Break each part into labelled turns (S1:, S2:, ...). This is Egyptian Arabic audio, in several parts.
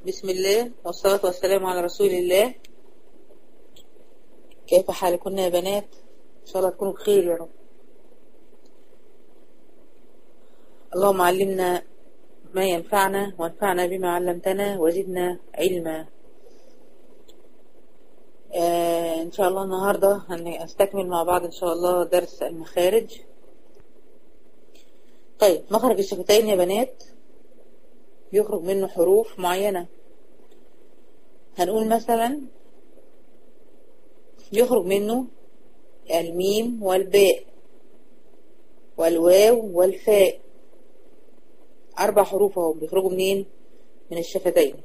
S1: بسم الله والصلاة والسلام على رسول الله كيف حالكم يا بنات إن شاء الله تكونوا بخير يا رب اللهم علمنا ما ينفعنا وانفعنا بما علمتنا وزدنا علما آه إن شاء الله النهاردة هنستكمل مع بعض إن شاء الله درس المخارج طيب مخرج الشفتين يا بنات يخرج منه حروف معينة هنقول مثلا يخرج منه الميم والباء والواو والفاء أربع حروف اهو بيخرجوا منين من الشفتين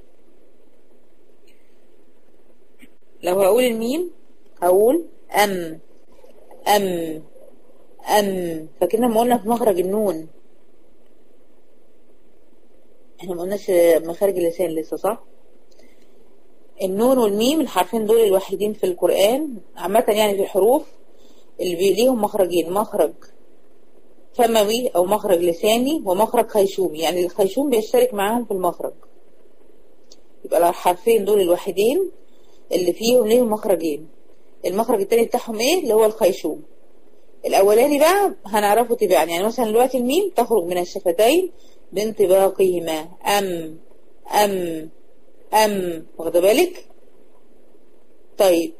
S1: لو هقول الميم هقول أم أم أم فاكرين لما قلنا في مخرج النون احنا ما قلناش مخارج اللسان لسه صح النون والميم الحرفين دول الوحيدين في القرآن عامة يعني في الحروف اللي ليهم مخرجين مخرج فموي او مخرج لساني ومخرج خيشومي يعني الخيشوم بيشترك معاهم في المخرج يبقى الحرفين دول الوحيدين اللي فيهم ليهم مخرجين المخرج التاني بتاعهم ايه اللي هو الخيشوم الاولاني بقى هنعرفه تباعا يعني مثلا دلوقتي الميم تخرج من الشفتين بانطباقهما أم أم أم واخد بالك طيب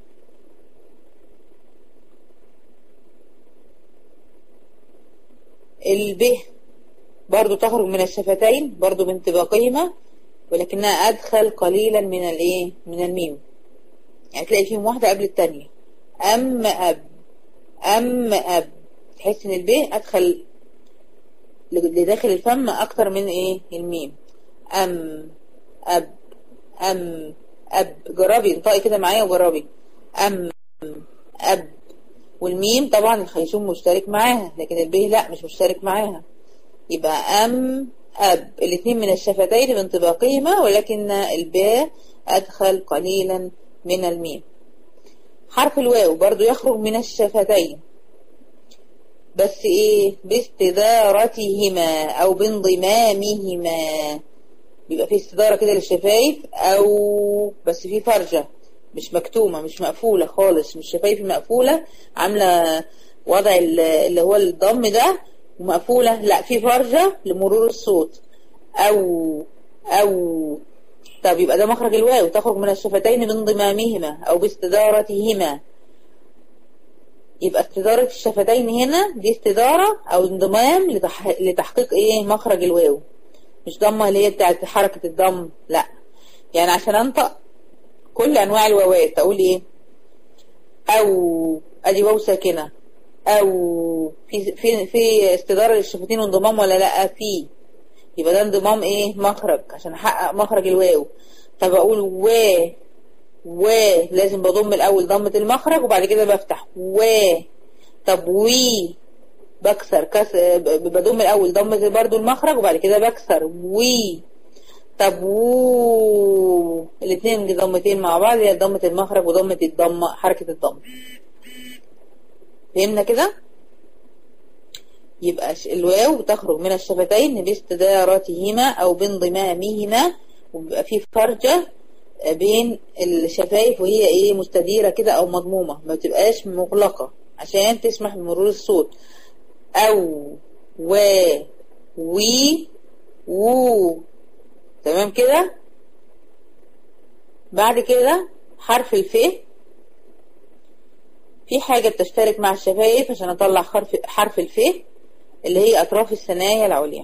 S1: الب برضو تخرج من الشفتين برضو بانطباقهما ولكنها أدخل قليلا من الايه من الميم يعني تلاقي فيهم واحدة قبل التانية أم أب أم أب تحس ان الب أدخل لداخل الفم اكتر من ايه الميم ام اب ام اب جربي انطقي كده معايا وجربي ام اب والميم طبعا الخيشوم مشترك معاها لكن البيه لا مش مشترك معاها يبقى ام اب الاثنين من الشفتين بانطباقهما ولكن الباء ادخل قليلا من الميم حرف الواو برضو يخرج من الشفتين بس ايه باستدارتهما او بانضمامهما بيبقى في استدارة كده للشفايف او بس في فرجة مش مكتومة مش مقفولة خالص مش شفايف مقفولة عاملة وضع اللي هو الضم ده ومقفولة لا في فرجة لمرور الصوت او او طب يبقى ده مخرج الواو تخرج من الشفتين بانضمامهما او باستدارتهما يبقى استدارة الشفتين هنا دي استدارة او انضمام لتح... لتحقيق ايه مخرج الواو مش ضمة اللي هي بتاعت حركة الضم لا يعني عشان انطق كل انواع الواوات اقول ايه او ادي واو ساكنة او في في في استدارة للشفتين وانضمام ولا لا في يبقى ده انضمام ايه مخرج عشان احقق مخرج الواو طب اقول و و لازم بضم الاول ضمة المخرج وبعد كده بفتح و طب وي بكسر كس بضم الاول ضمة برضو المخرج وبعد كده بكسر وي طب و الاثنين ضمتين مع بعض هي ضمة المخرج وضمة الضمة حركة الضم فهمنا كده يبقى الواو تخرج من الشفتين باستدارتهما او بانضمامهما وبيبقى فيه فرجة بين الشفايف وهي ايه مستديرة كده او مضمومة ما تبقاش مغلقة عشان تسمح بمرور الصوت او و وي وو تمام كده بعد كده حرف الف في حاجة بتشترك مع الشفايف عشان اطلع حرف حرف الف اللي هي اطراف الثنايا العليا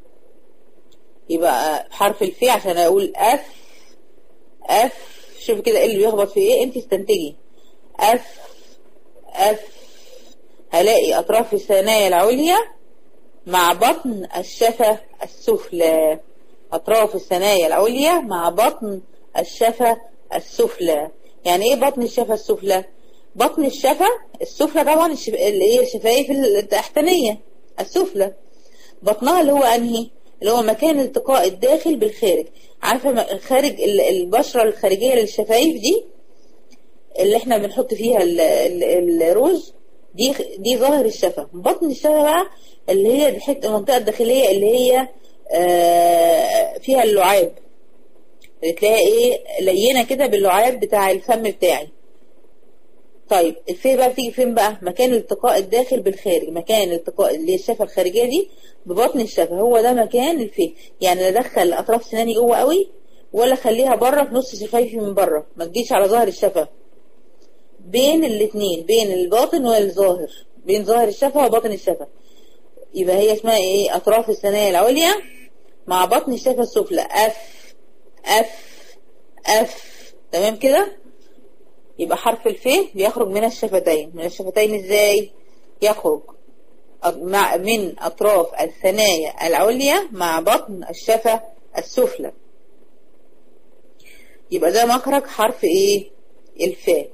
S1: يبقى حرف الف عشان اقول اف اف شوف كده ايه اللي بيخبط في ايه انت استنتجي اف اف هلاقي اطراف الثنايا العليا مع بطن الشفة السفلى اطراف الثنايا العليا مع بطن الشفة السفلى يعني ايه بطن الشفة السفلى بطن الشفة السفلى طبعا الشف... اللي هي الشفايف التحتانية السفلى بطنها اللي هو انهي اللي هو مكان التقاء الداخل بالخارج عارفة خارج البشرة الخارجية للشفايف دي اللي احنا بنحط فيها الروز دي دي ظاهر الشفة بطن الشفة بقى اللي هي الحته المنطقة الداخلية اللي هي فيها اللعاب بتلاقيها ايه لينه كده باللعاب بتاع الفم بتاعي طيب الفيه بقى بتيجي فين بقى مكان التقاء الداخل بالخارج مكان التقاء اللي هي الشفه الخارجيه دي ببطن الشفه هو ده مكان الفيه يعني لا ادخل اطراف سناني جوه قوي ولا اخليها بره في نص شفايفي من بره ما تجيش على ظهر الشفه بين الاثنين بين الباطن والظاهر بين ظاهر الشفه وباطن الشفه يبقى هي اسمها ايه اطراف الثنايا العليا مع بطن الشفه السفلى اف اف اف تمام كده يبقى حرف الف بيخرج من الشفتين من الشفتين ازاي يخرج مع من اطراف الثنايا العليا مع بطن الشفه السفلى يبقى ده مخرج حرف ايه الفاء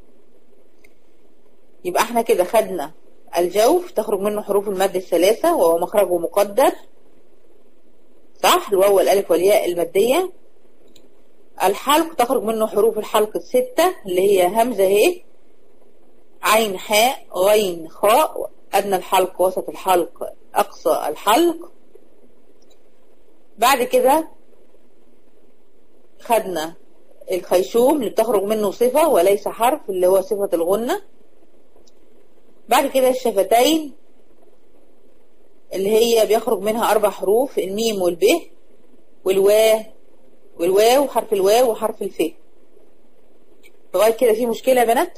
S1: يبقى احنا كده خدنا الجوف تخرج منه حروف المد الثلاثة وهو مخرجه مقدر صح الواو والالف والياء المادية الحلق تخرج منه حروف الحلق الستة اللي هي همزة اهي عين حاء غين خاء أدنى الحلق وسط الحلق أقصى الحلق بعد كده خدنا الخيشوم اللي بتخرج منه صفة وليس حرف اللي هو صفة الغنة بعد كده الشفتين اللي هي بيخرج منها أربع حروف الميم والب والواو والواو وحرف الواو وحرف الف لغاية كده في مشكلة يا بنات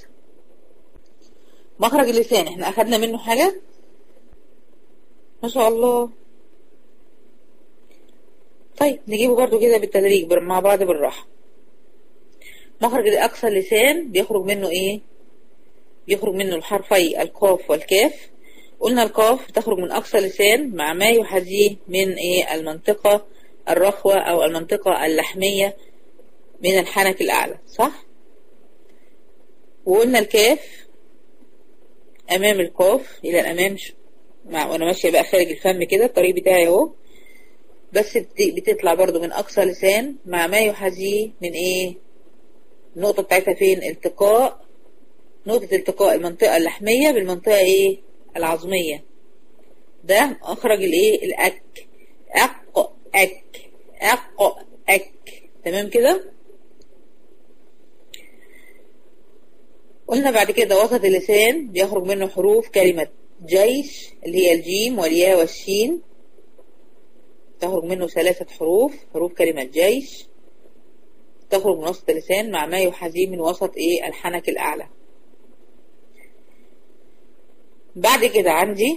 S1: مخرج اللسان احنا أخدنا منه حاجة ما شاء الله طيب نجيبه برضو كده بالتدريج مع بعض بالراحة مخرج أقصى اللسان بيخرج منه ايه بيخرج منه الحرفي القاف والكاف قلنا القاف بتخرج من أقصى لسان مع ما يحاذيه من ايه المنطقة الرخوة أو المنطقة اللحمية من الحنك الأعلى صح؟ وقلنا الكاف أمام القاف إلى الأمام مع وأنا ماشية بقى خارج الفم كده الطريق بتاعي أهو بس بتطلع برضو من أقصى لسان مع ما يحاذيه من إيه؟ النقطة بتاعتها فين؟ التقاء نقطة التقاء المنطقة اللحمية بالمنطقة إيه؟ العظمية ده أخرج الإيه؟ الأك أق أك أق أك تمام كده قلنا بعد كده وسط اللسان بيخرج منه حروف كلمة جيش اللي هي الجيم والياء والشين تخرج منه ثلاثة حروف حروف كلمة جيش تخرج من وسط اللسان مع ما يحاذيه من وسط ايه الحنك الأعلى بعد كده عندي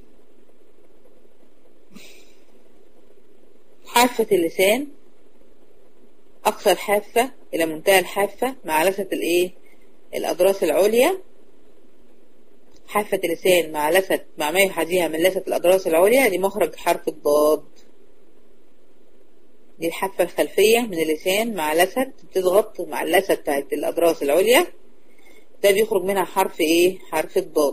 S1: حافة اللسان أقصى الحافة إلى منتهى الحافة مع لثة الإيه الأضراس العليا حافة اللسان مع لثة مع ما يحاذيها من لثة الأضراس العليا دي مخرج حرف الضاد دي الحافة الخلفية من اللسان مع لثة بتضغط مع اللثة بتاعت الأضراس العليا ده بيخرج منها حرف إيه حرف الضاد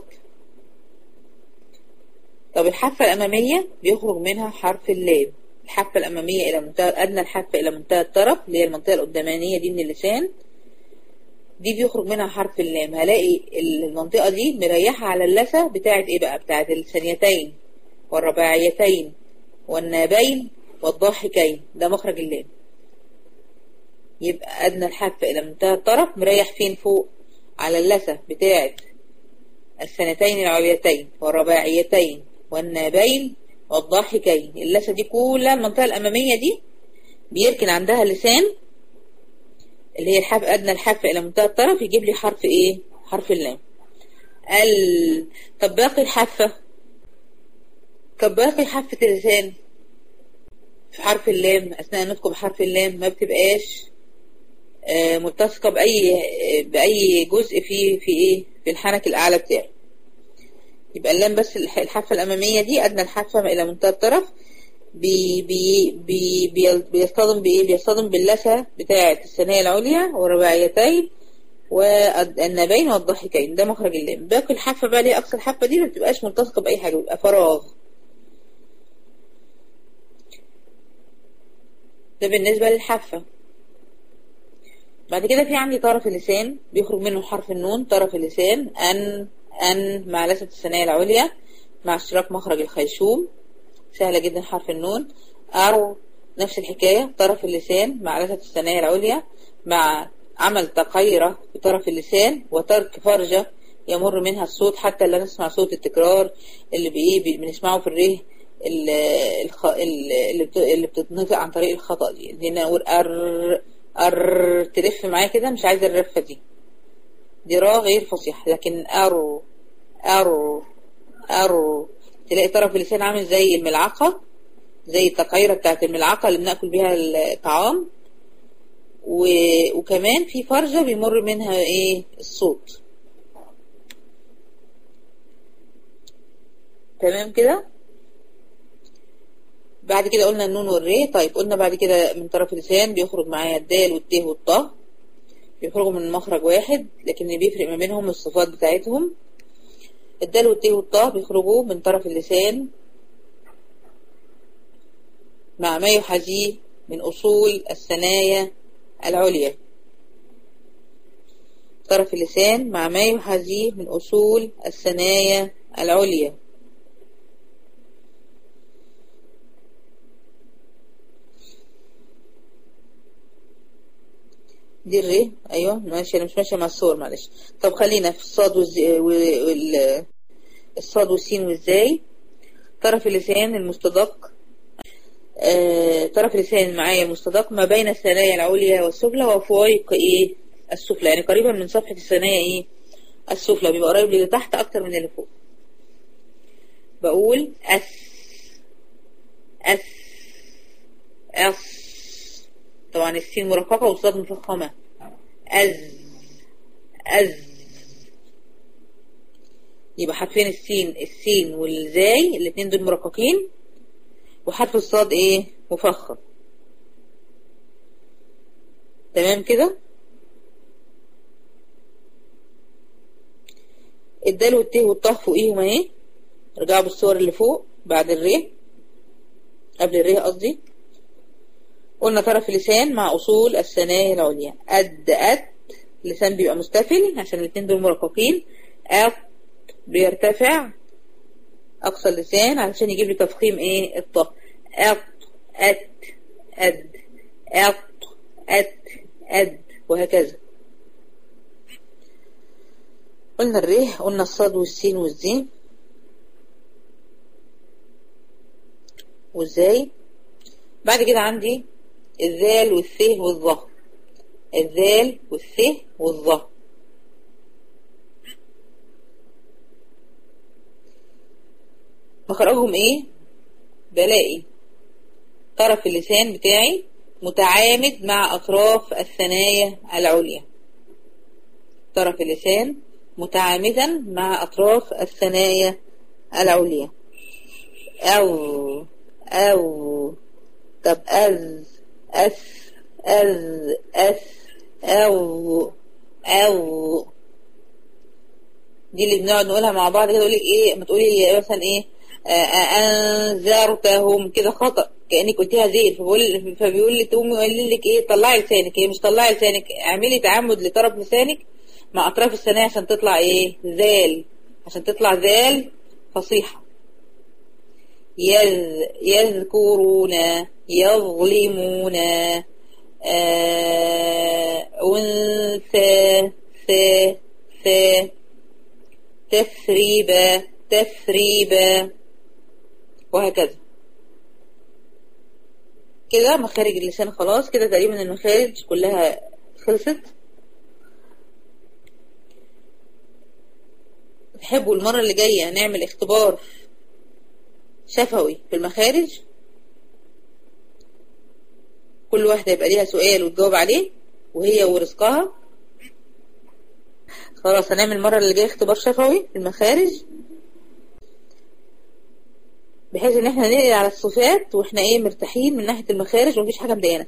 S1: طب الحافة الأمامية بيخرج منها حرف اللام الحافة الأمامية إلى منتهى أدنى الحافة إلى منتهى الطرف اللي هي المنطقة القدامانية دي من اللسان دي بيخرج منها حرف اللام هلاقي المنطقة دي مريحة على اللثة بتاعت إيه بقى بتاعت الثانيتين والرباعيتين والنابين والضاحكين ده مخرج اللام يبقى أدنى الحافة إلى منتهى الطرف مريح فين فوق على اللثة بتاعت السنتين العليتين والرباعيتين والنابين والضاحكين اللثة دي كلها المنطقة الأمامية دي بيركن عندها اللسان اللي هي الحافة أدنى الحافة إلى منتهى الطرف يجيب لي حرف إيه حرف اللام ال... طب باقي الحافة طب باقي حافة اللسان في حرف اللام أثناء النطق بحرف اللام ما بتبقاش آه ملتصقة بأي بأي جزء في في إيه في الحنك الأعلى بتاعي يبقى اللام بس الحافة الأمامية دي أدنى الحافة إلى منتهى الطرف بي بي بي بي بيصطدم بإيه بيصطدم باللثة بتاعة الثنايا العليا والرباعيتين والنابين والضحكين ده مخرج اللام باقي الحافة بقى ليه أقصى الحافة دي ما بتبقاش ملتصقة بأي حاجة بيبقى فراغ ده بالنسبة للحافة بعد كده في عندي طرف اللسان بيخرج منه حرف النون طرف اللسان أن أن مع لثة الثنايا العليا مع اشتراك مخرج الخيشوم سهلة جدا حرف النون أرو نفس الحكاية طرف اللسان مع لثة الثنايا العليا مع عمل تقيرة في طرف اللسان وترك فرجة يمر منها الصوت حتى لا نسمع صوت التكرار اللي بإيه بنسمعه في الره اللي بتتنطق عن طريق الخطأ دي هنا أقول أر أر تلف معايا كده مش عايزة الرفة دي دي را غير فصيحة لكن أرو أرو أرو تلاقي طرف اللسان عامل زي الملعقة زي التقيرة بتاعت الملعقة اللي بناكل بيها الطعام و... وكمان في فرجة بيمر منها ايه الصوت تمام كده بعد كده قلنا النون والري طيب قلنا بعد كده من طرف اللسان بيخرج معايا الدال والت والطه بيخرجوا من مخرج واحد لكن اللي بيفرق ما بينهم الصفات بتاعتهم الدال والت والطه بيخرجوا من طرف اللسان مع ما يحاذيه من أصول الثنايا العليا طرف اللسان مع ما يحاذيه من أصول الثنايا العليا دي الري ايوه ماشي انا مش ماشيه مع الصور معلش طب خلينا في الصاد والز... وال... الصاد والسين والزاي طرف اللسان المستدق آه... طرف اللسان معايا المستدق ما بين الثنايا العليا والسفلى وفوق ايه السفلى يعني قريبا من صفحة الثنايا ايه السفلى بيبقى قريب للي تحت اكتر من اللي فوق بقول اس اس اس طبعا السين مرققة والصاد مفخمة أز أز يبقى حرفين السين السين والزاي الاتنين دول مرققين وحرف الصاد ايه مفخم تمام كده الدال والت والطه فوقيهم اهي رجعوا بالصور اللي فوق بعد الري قبل الري قصدي قلنا طرف اللسان مع أصول الثنايا العليا أد أت اللسان بيبقى مستفل عشان الاتنين دول مرققين أت بيرتفع أقصى اللسان علشان يجيب لي تفخيم إيه الطه أت أت أد أت أت أد وهكذا قلنا الريه قلنا الصاد والسين والزين وازاي بعد كده عندي الذال والث والظه الذال والث والظه مخرجهم ايه بلاقي طرف اللسان بتاعي متعامد مع اطراف الثنايا العليا طرف اللسان متعامدا مع اطراف الثنايا العليا او او طب أز أس أز أس أو أو دي اللي بنقعد نقولها مع بعض كده يقول لك ايه ما تقولي مثلا ايه انذرتهم كده خطأ كأنك قلتيها زين فبقول فبيقول لي تقومي يقول لك ايه طلعي لسانك هي مش طلعي لسانك اعملي تعمد لطرف لسانك مع اطراف الثنايا عشان تطلع ايه ذال عشان تطلع ذال فصيحة يذ يذكرون يظلمون أنثى ث ث تثريبا تثريبا وهكذا كده مخارج اللسان خلاص كده تقريبا المخارج كلها خلصت تحبوا المرة اللي جاية نعمل اختبار شفوي في المخارج كل واحدة يبقى ليها سؤال وتجاوب عليه وهي ورزقها خلاص هنعمل المرة اللي جاية اختبار شفوي في المخارج بحيث ان احنا ننقل على الصفات واحنا ايه مرتاحين من ناحية المخارج ومفيش حاجة مضايقانا